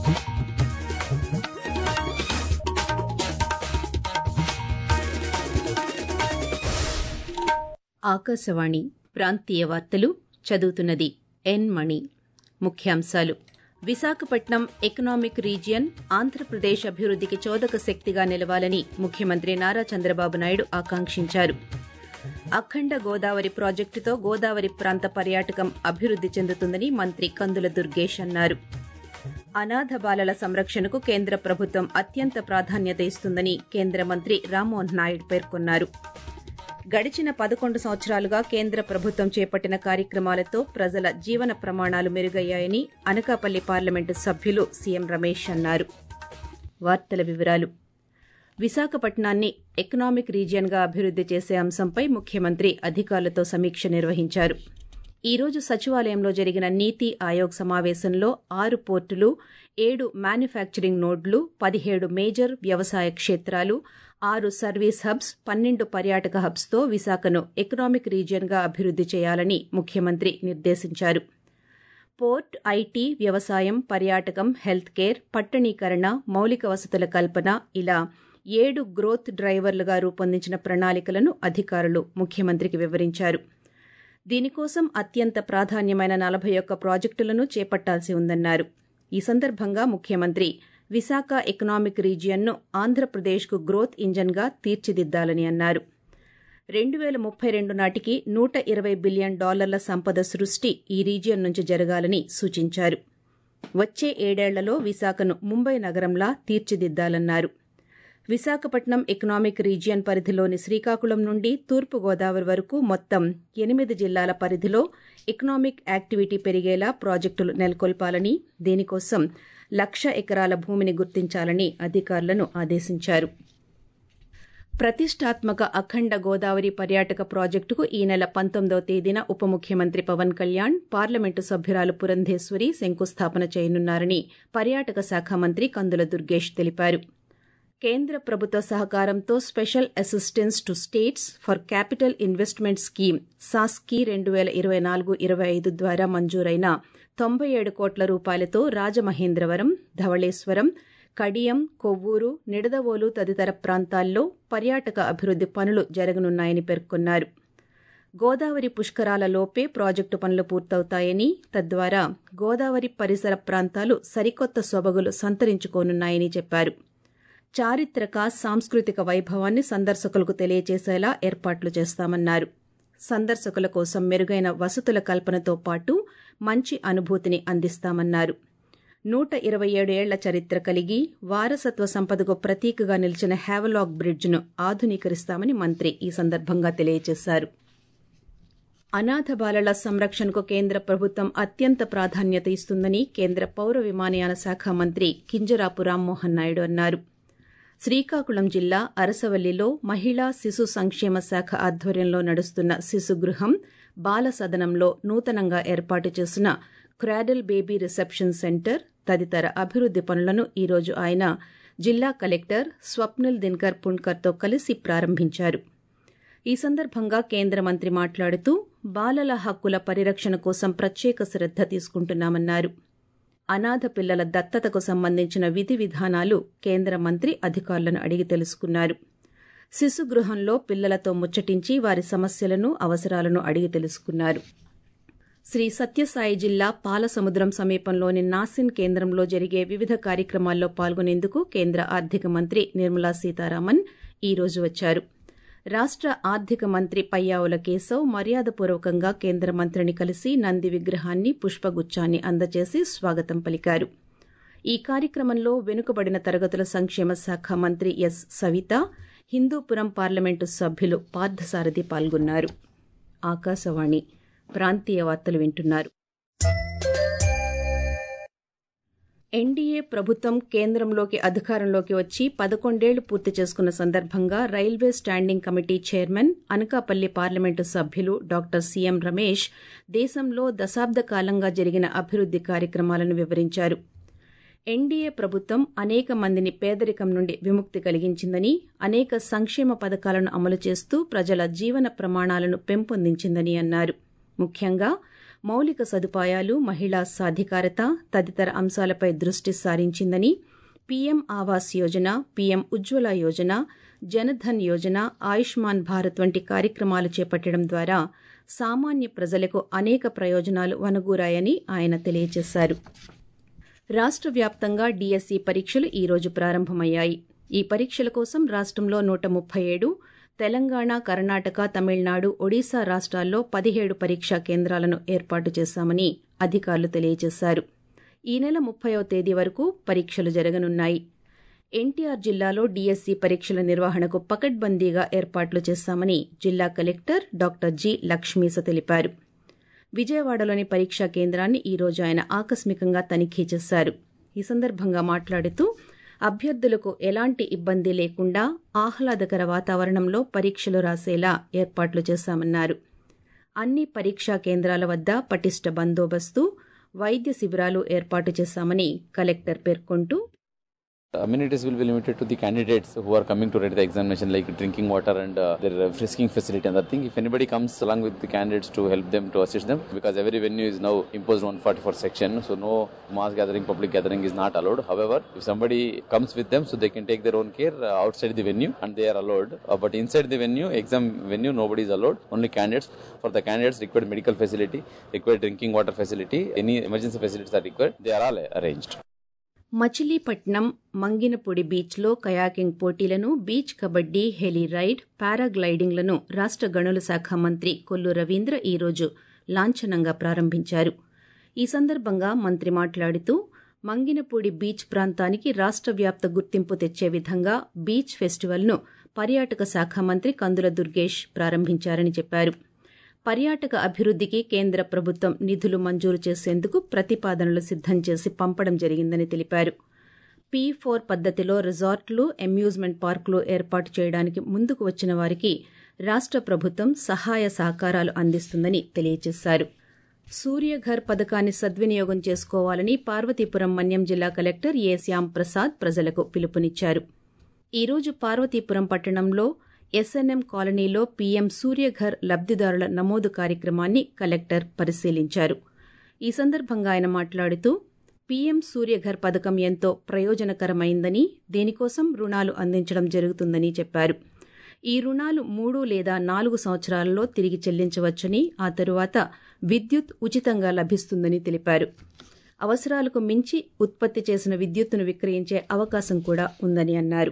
ఆకాశవాణి ప్రాంతీయ వార్తలు చదువుతున్నది ఎన్ మణి ముఖ్యాంశాలు విశాఖపట్నం ఎకనామిక్ రీజియన్ ఆంధ్రప్రదేశ్ అభివృద్దికి చోదక శక్తిగా నిలవాలని ముఖ్యమంత్రి నారా చంద్రబాబు నాయుడు ఆకాంక్షించారు అఖండ గోదావరి ప్రాజెక్టుతో గోదావరి ప్రాంత పర్యాటకం అభివృద్ది చెందుతుందని మంత్రి కందుల దుర్గేష్ అన్నారు అనాథ బాలల సంరక్షణకు కేంద్ర ప్రభుత్వం అత్యంత ప్రాధాన్యత ఇస్తుందని కేంద్ర మంత్రి రామ్మోహన్ నాయుడు పేర్కొన్నారు గడిచిన పదకొండు సంవత్సరాలుగా కేంద్ర ప్రభుత్వం చేపట్టిన కార్యక్రమాలతో ప్రజల జీవన ప్రమాణాలు మెరుగయ్యాయని అనకాపల్లి పార్లమెంటు సభ్యులు సీఎం రమేష్ అన్నారు వార్తల వివరాలు విశాఖపట్నాన్ని ఎకనామిక్ రీజియన్గా అభివృద్ది చేసే అంశంపై ముఖ్యమంత్రి అధికారులతో సమీక్ష నిర్వహించారు ఈ రోజు సచివాలయంలో జరిగిన నీతి ఆయోగ్ సమావేశంలో ఆరు పోర్టులు ఏడు మ్యానుఫ్యాక్చరింగ్ నోడ్లు పదిహేడు మేజర్ వ్యవసాయ క్షేత్రాలు ఆరు సర్వీస్ హబ్స్ పన్నెండు పర్యాటక హబ్స్తో విశాఖను ఎకనామిక్ రీజియన్గా అభివృద్ది చేయాలని ముఖ్యమంత్రి నిర్దేశించారు పోర్ట్ ఐటీ వ్యవసాయం పర్యాటకం హెల్త్ కేర్ పట్టణీకరణ మౌలిక వసతుల కల్పన ఇలా ఏడు గ్రోత్ డ్రైవర్లుగా రూపొందించిన ప్రణాళికలను అధికారులు ముఖ్యమంత్రికి వివరించారు దీనికోసం అత్యంత ప్రాధాన్యమైన నలభై ఒక్క ప్రాజెక్టులను చేపట్టాల్సి ఉందన్నారు ఈ సందర్భంగా ముఖ్యమంత్రి విశాఖ ఎకనామిక్ రీజియన్ను ఆంధ్రప్రదేశ్కు గ్రోత్ ఇంజన్గా తీర్చిదిద్దాలని అన్నారు రెండు వేల ముప్పై రెండు నాటికి నూట ఇరవై బిలియన్ డాలర్ల సంపద సృష్టి ఈ రీజియన్ నుంచి జరగాలని సూచించారు వచ్చే ఏడేళ్లలో విశాఖను ముంబై నగరంలా తీర్చిదిద్దాలన్నారు విశాఖపట్నం ఎకనామిక్ రీజియన్ పరిధిలోని శ్రీకాకుళం నుండి తూర్పు గోదావరి వరకు మొత్తం ఎనిమిది జిల్లాల పరిధిలో ఎకనామిక్ యాక్టివిటీ పెరిగేలా ప్రాజెక్టులు నెలకొల్పాలని దీనికోసం లక్ష ఎకరాల భూమిని గుర్తించాలని అధికారులను ఆదేశించారు ప్రతిష్టాత్మక అఖండ గోదావరి పర్యాటక ప్రాజెక్టుకు ఈ నెల పంతొమ్మిదవ తేదీన ఉప ముఖ్యమంత్రి పవన్ కళ్యాణ్ పార్లమెంటు సభ్యురాలు పురంధేశ్వరి శంకుస్థాపన చేయనున్నారని పర్యాటక శాఖ మంత్రి కందుల దుర్గేష్ తెలిపారు కేంద్ర ప్రభుత్వ సహకారంతో special assistance to states for capital investment scheme SASCI రెండు వేల ఇరవై నాలుగు ఇరవై ఐదు ద్వారా మంజూరైన తొంభై ఏడు కోట్ల రూపాయలతో రాజమహేంద్రవరం ధవళేశ్వరం కడియం కొవ్వూరు నిడదవోలు తదితర ప్రాంతాల్లో పర్యాటక అభివృద్ది పనులు జరగనున్నాయని పేర్కొన్నారు గోదావరి పుష్కరాల లోపే ప్రాజెక్టు పనులు పూర్తవుతాయని తద్వారా గోదావరి పరిసర ప్రాంతాలు సరికొత్త సొబగులు సంతరించుకోనున్నాయని చెప్పారు చారిత్రక సాంస్కృతిక వైభవాన్ని సందర్శకులకు తెలియజేసేలా ఏర్పాట్లు చేస్తామన్నారు సందర్శకుల కోసం మెరుగైన వసతుల కల్పనతో పాటు మంచి అనుభూతిని అందిస్తామన్నారు నూట ఇరవై ఏడు ఏళ్ల చరిత్ర కలిగి వారసత్వ సంపదకు ప్రతీకగా నిలిచిన హ్యావలాక్ బ్రిడ్జ్ను ఆధునీకరిస్తామని మంత్రి ఈ సందర్భంగా తెలియజేశారు అనాథ బాలల సంరక్షణకు కేంద్ర ప్రభుత్వం అత్యంత ప్రాధాన్యత ఇస్తుందని కేంద్ర పౌర విమానయాన శాఖ మంత్రి కింజరాపు రామ్మోహన్ నాయుడు అన్నారు శ్రీకాకుళం జిల్లా అరసవల్లిలో మహిళా శిశు సంక్షేమ శాఖ ఆధ్వర్యంలో నడుస్తున్న శిశుగృహం బాల సదనంలో నూతనంగా ఏర్పాటు చేసిన క్రాడల్ బేబీ రిసెప్షన్ సెంటర్ తదితర అభివృద్ది పనులను ఈరోజు ఆయన జిల్లా కలెక్టర్ స్వప్నిల్ దిన్కర్ పుణ్కర్తో కలిసి ప్రారంభించారు ఈ సందర్భంగా కేంద్ర మంత్రి మాట్లాడుతూ బాలల హక్కుల పరిరక్షణ కోసం ప్రత్యేక శ్రద్ద తీసుకుంటున్నామన్నారు అనాథ పిల్లల దత్తతకు సంబంధించిన విధి విధానాలు కేంద్ర మంత్రి అధికారులను అడిగి తెలుసుకున్నారు శిశుగృహంలో పిల్లలతో ముచ్చటించి వారి సమస్యలను అవసరాలను అడిగి తెలుసుకున్నారు శ్రీ సత్యసాయి జిల్లా పాలసముద్రం సమీపంలోని నాసిన్ కేంద్రంలో జరిగే వివిధ కార్యక్రమాల్లో పాల్గొనేందుకు కేంద్ర ఆర్థిక మంత్రి నిర్మలా సీతారామన్ ఈ రోజు వచ్చారు రాష్ట ఆర్థిక మంత్రి పయ్యావుల కేశవ్ మర్యాదపూర్వకంగా కేంద్ర మంత్రిని కలిసి నంది విగ్రహాన్ని పుష్పగుచ్చాన్ని అందజేసి స్వాగతం పలికారు ఈ కార్యక్రమంలో వెనుకబడిన తరగతుల సంక్షేమ శాఖ మంత్రి ఎస్ సవిత హిందూపురం పార్లమెంటు సభ్యులు పార్థసారథి పాల్గొన్నారు ఆకాశవాణి ప్రాంతీయ వార్తలు వింటున్నారు ఎన్డీఏ ప్రభుత్వం కేంద్రంలోకి అధికారంలోకి వచ్చి పదకొండేళ్లు పూర్తి చేసుకున్న సందర్భంగా railway standing committee chairman Anakapalli parliament సభ్యులు డాక్టర్ సీఎం రమేష్ దేశంలో దశాబ్ద కాలంగా జరిగిన అభివృద్ది కార్యక్రమాలను వివరించారు ఎన్డీఏ ప్రభుత్వం అనేక మందిని పేదరికం నుండి విముక్తి కలిగించిందని అనేక సంక్షేమ పథకాలను అమలు చేస్తూ ప్రజల జీవన ప్రమాణాలను పెంపొందించిందని అన్నారు ముఖ్యంగా మౌలిక సదుపాయాలు మహిళా సాధికారత తదితర అంశాలపై దృష్టి సారించిందని పీఎం ఆవాస్ యోజన పీఎం ఉజ్వల యోజన జనధన్ యోజన ఆయుష్మాన్ భారత్ వంటి కార్యక్రమాలు చేపట్టడం ద్వారా సామాన్య ప్రజలకు అనేక ప్రయోజనాలు వనగూరాయని ఆయన తెలియజేశారు రాష్ట్ర వ్యాప్తంగా డీఎస్సీ పరీక్షలు ఈ రోజు ప్రారంభమయ్యాయి ఈ పరీక్షల కోసం రాష్ట్రంలో నూట ముప్పై ఏడు తెలంగాణ కర్ణాటక తమిళనాడు ఒడిశా రాష్ట్రాల్లో పదిహేడు పరీక్షా కేంద్రాలను ఏర్పాటు చేశామని అధికారులు తెలియజేశారు ఈ నెల ముప్పయో తేదీ వరకు పరీక్షలు జరగనున్నాయి ఎన్టీఆర్ జిల్లాలో డీఎస్సీ పరీక్షల నిర్వహణకు పకడ్బందీగా ఏర్పాట్లు చేశామని జిల్లా కలెక్టర్ డాక్టర్ జి లక్ష్మీస తెలిపారు విజయవాడలోని పరీక్షా కేంద్రాన్ని ఈ రోజు ఆయన ఆకస్మికంగా తనిఖీ చేశారు ఈ సందర్భంగా మాట్లాడుతూ అభ్యర్థులకు ఎలాంటి ఇబ్బంది లేకుండా ఆహ్లాదకర వాతావరణంలో పరీక్షలు రాసేలా ఏర్పాట్లు చేశామన్నారు అన్ని పరీక్షా కేంద్రాల వద్ద పటిష్ట బందోబస్తు వైద్య శిబిరాలు ఏర్పాటు చేశామని కలెక్టర్ పేర్కొంటూ amenities will be limited to the candidates who are coming to write the examination like drinking water and uh, their uh, frisking facility and that thing if anybody comes along with the candidates to help them to assist them because every venue is now imposed 144 section so no mass gathering public gathering is not allowed however if somebody comes with them so they can take their own care uh, outside the venue and they are allowed uh, but inside the venue exam venue nobody is allowed only candidates for the candidates required medical facility required drinking water facility any emergency facilities are required they are all arranged Machilipatnam Manginapudi బీచ్లో kayaking పోటీలను beach kabaddi heli ride పారాగ్లైడింగ్లను రాష్ట గనుల శాఖ మంత్రి కొల్లు రవీంద్ర ఈరోజు లాంఛనంగా ప్రారంభించారు ఈ సందర్భంగా మంత్రి మాట్లాడుతూ మంగినపూడి బీచ్ ప్రాంతానికి రాష్ట వ్యాప్త గుర్తింపు తెచ్చే విధంగా బీచ్ ఫెస్టివల్ను పర్యాటక శాఖ మంత్రి కందుల దుర్గేష్ ప్రారంభించారని చెప్పారు పర్యాటక అభివృద్దికి కేంద్ర ప్రభుత్వం నిధులు మంజూరు చేసేందుకు ప్రతిపాదనలు సిద్దం చేసి పంపడం జరిగిందని తెలిపారు పీ ఫోర్ పద్దతిలో రిసార్ట్లు అమ్యూజ్మెంట్ పార్కులు ఏర్పాటు చేయడానికి ముందుకు వచ్చిన వారికి రాష్ట ప్రభుత్వం సహాయ సహకారాలు అందిస్తుందని తెలియజేశారు సూర్యఘర్ పథకాన్ని సద్వినియోగం చేసుకోవాలని పార్వతీపురం మన్యం జిల్లా కలెక్టర్ ఏ శ్యాం ప్రసాద్ ప్రజలకు పిలుపునిచ్చారు ఈ రోజు పార్వతీపురం పట్టణంలో ఎస్ఎన్ఎం కాలనీలో పీఎం సూర్యఘర్ లబ్దిదారుల నమోదు కార్యక్రమాన్ని కలెక్టర్ పరిశీలించారు ఈ సందర్భంగా ఆయన మాట్లాడుతూ పీఎం సూర్యఘర్ పథకం ఎంతో ప్రయోజనకరమైందని దీనికోసం రుణాలు అందించడం జరుగుతుందని చెప్పారు ఈ రుణాలు మూడు లేదా నాలుగు సంవత్సరాలలో తిరిగి చెల్లించవచ్చని ఆ తరువాత విద్యుత్ ఉచితంగా లభిస్తుందని తెలిపారు అవసరాలకు మించి ఉత్పత్తి చేసిన విద్యుత్తును విక్రయించే అవకాశం కూడా ఉందని అన్నారు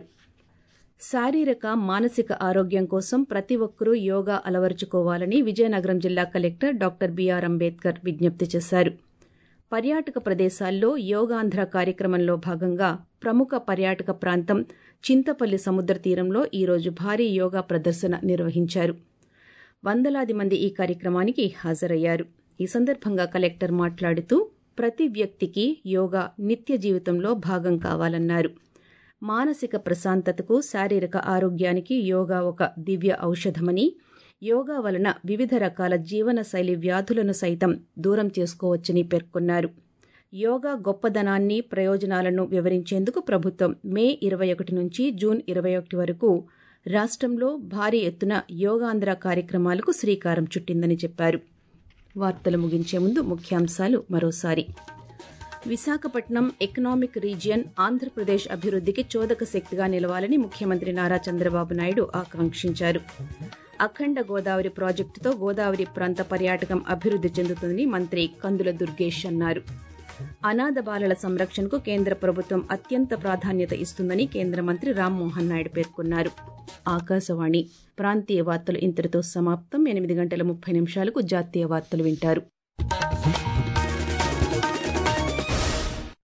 శారీరక మానసిక ఆరోగ్యం కోసం ప్రతి ఒక్కరూ యోగా అలవరుచుకోవాలని విజయనగరం జిల్లా కలెక్టర్ డాక్టర్ బీఆర్ అంబేద్కర్ విజ్ఞప్తి చేశారు పర్యాటక ప్రదేశాల్లో యోగాంధ్ర కార్యక్రమంలో భాగంగా ప్రముఖ పర్యాటక ప్రాంతం చింతపల్లి సముద్ర తీరంలో ఈరోజు భారీ యోగా ప్రదర్శన నిర్వహించారు వందలాది మంది ఈ కార్యక్రమానికి హాజరయ్యారు ఈ సందర్భంగా కలెక్టర్ మాట్లాడుతూ ప్రతి వ్యక్తికి యోగా నిత్య జీవితంలో భాగం కావాలన్నారు మానసిక ప్రశాంతతకు శారీరక ఆరోగ్యానికి యోగా ఒక దివ్య ఔషధమని యోగా వలన వివిధ రకాల జీవనశైలి వ్యాధులను సైతం దూరం చేసుకోవచ్చని పేర్కొన్నారు యోగా గొప్పదనాన్ని ప్రయోజనాలను వివరించేందుకు ప్రభుత్వం మే ఇరవై ఒకటి నుంచి జూన్ ఇరవై ఒకటి వరకు రాష్ట్రంలో భారీ ఎత్తున యోగాంధ్ర కార్యక్రమాలకు శ్రీకారం చుట్టిందని చెప్పారు వార్తలు ముగించే ముందు ముఖ్యాంశాలు మరోసారి విశాఖపట్నం ఎకనామిక్ రీజియన్ ఆంధ్రప్రదేశ్ అభివృద్ధికి చోదక శక్తిగా నిలవాలని ముఖ్యమంత్రి నారా చంద్రబాబు నాయుడు ఆకాంక్షించారు అఖండ గోదావరి ప్రాజెక్టుతో గోదావరి ప్రాంత పర్యాటకం అభివృద్ధి చెందుతుందని మంత్రి కందుల దుర్గేష్ అన్నారు అనాథ బాలల సంరక్షణకు కేంద్ర ప్రభుత్వం అత్యంత ప్రాధాన్యత ఇస్తుందని కేంద్ర మంత్రి రామ్మోహన్ నాయుడు పేర్కొన్నారు ఆకాశవాణి ప్రాంతీయ వార్తలు ఇంతటితో సమాప్తం ఎనిమిది గంటల ముప్పై నిమిషాలకు జాతీయ వార్తలు వింటారు